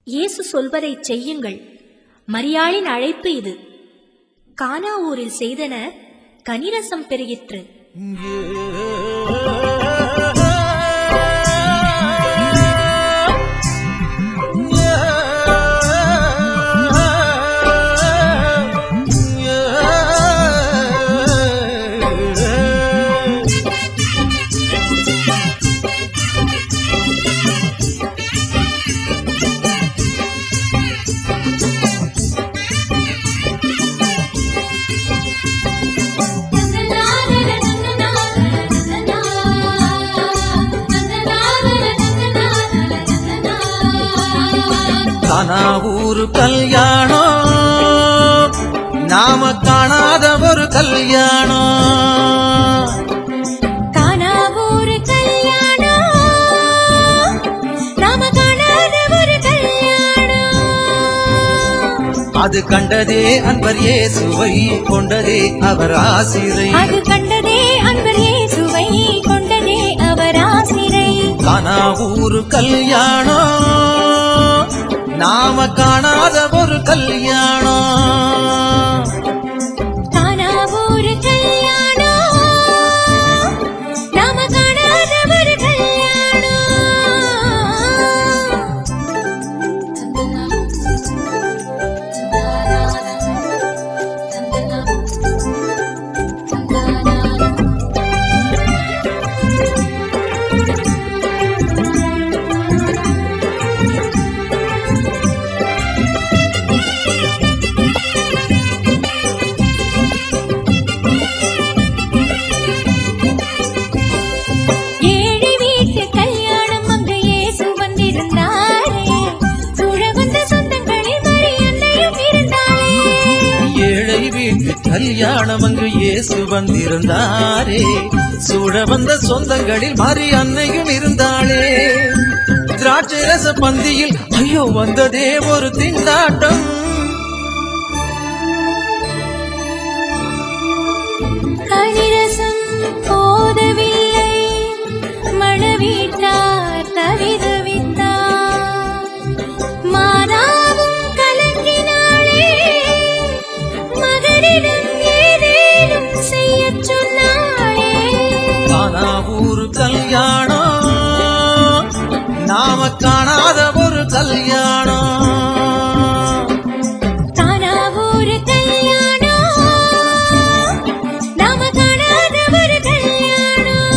இயேசு சொல்வதைச் செய்யுங்கள் மரியாளின் அழைப்பு இது கானா ஊரில் செய்தன கனிரசம் பெருகிற்று கானா ஊரு கல்யாணம் நாம காணாத ஒரு கல்யாணம் கானா ஊரு கல்யாணம் நாம காணாத ஒரு கல்யாணம் அது கண்டதே அன்பர் இயேசுவை கொண்டதே அவர் ஆசிரை அது கண்டதே அன்பர் இயேசுவை கொண்டதே அவர் ஆசிரை கானா ஊரு கல்யாணம் நாம காணாத ஒரு கல்யாணம் கானா ஊரு கல்யாணம் நாம காணாத ஒரு கல்யாணம் ஏழை வீட்டு கல்யாணம் அங்கு இயேசு வந்திருந்தாரே சூழ வந்த சொந்தங்களில் மரி அன்னையும் இருந்தாளே ஏழை வீட்டு கல்யாணம் அங்கு இயேசு வந்திருந்தாரே சூழ வந்த சொந்தங்களில் மாறி அன்னையும் இருந்தாளே திராட்சை ரச பந்தியில் ஐயோ வந்ததே ஒரு திண்டாட்டம் கனிரசம் போதவில்லை மணவீட்டார் தவிதவித்தார் மாதாவும் கலங்கினாளே மகனிடம் ஏதேனும் செய்யச் சொன்னாளே காணா ஊரு கல்யாணம் நாம காணாத ஒரு கல்யாணம் கானா ஊரு கல்யாணம் நாம காணாத ஒரு கல்யாணம்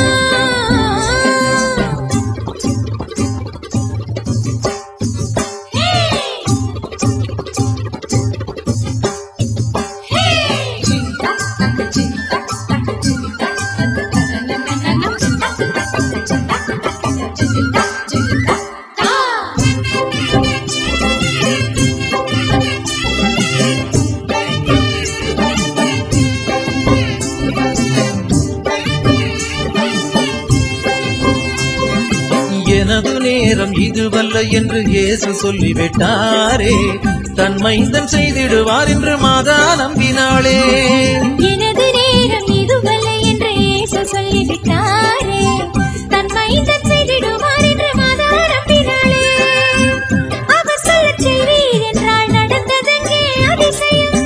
எனது நேரம் இதுவல்ல என்று இயேசு சொல்லிவிட்டாரே தன் மைந்தன் செய்திடுவார் என்று மாதா நம்பினாளே எனது நேரம் இதுவல்ல என்று இயேசு சொல்லிவிட்டாரே தன் மைந்தன் செய்திடுவார் என்று மாதா நம்பினாளே அவர் சொல்லச் செய்வீர் என்றால் நடந்ததெங்கே அதிசயம்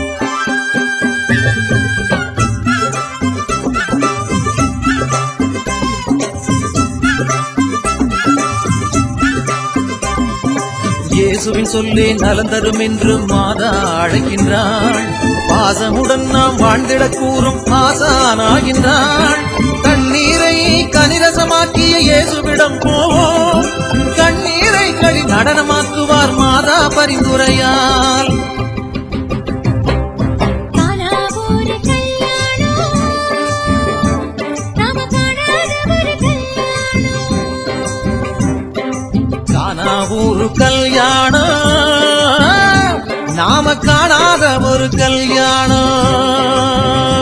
இயேசுவின் சொல்லே நலம் தரும் என்று மாதா அழைக்கின்றாள் பாசமுடன் நாம் வாழ்ந்திடக் கூறும் ஆசானாகின்றாள் கண்ணீரை கனிரசமாக்கிய இயேசுவிடம் போவோம் கண்ணீரை களி நடனமாக்குவார் மாதா பரிந்துரையால் கானா ஊரு கல்யாணம் நாம காணாத ஒரு கல்யாணம் காணா ஊரு கல்யாணம் நாம காணாத ஒரு கல்யாணம்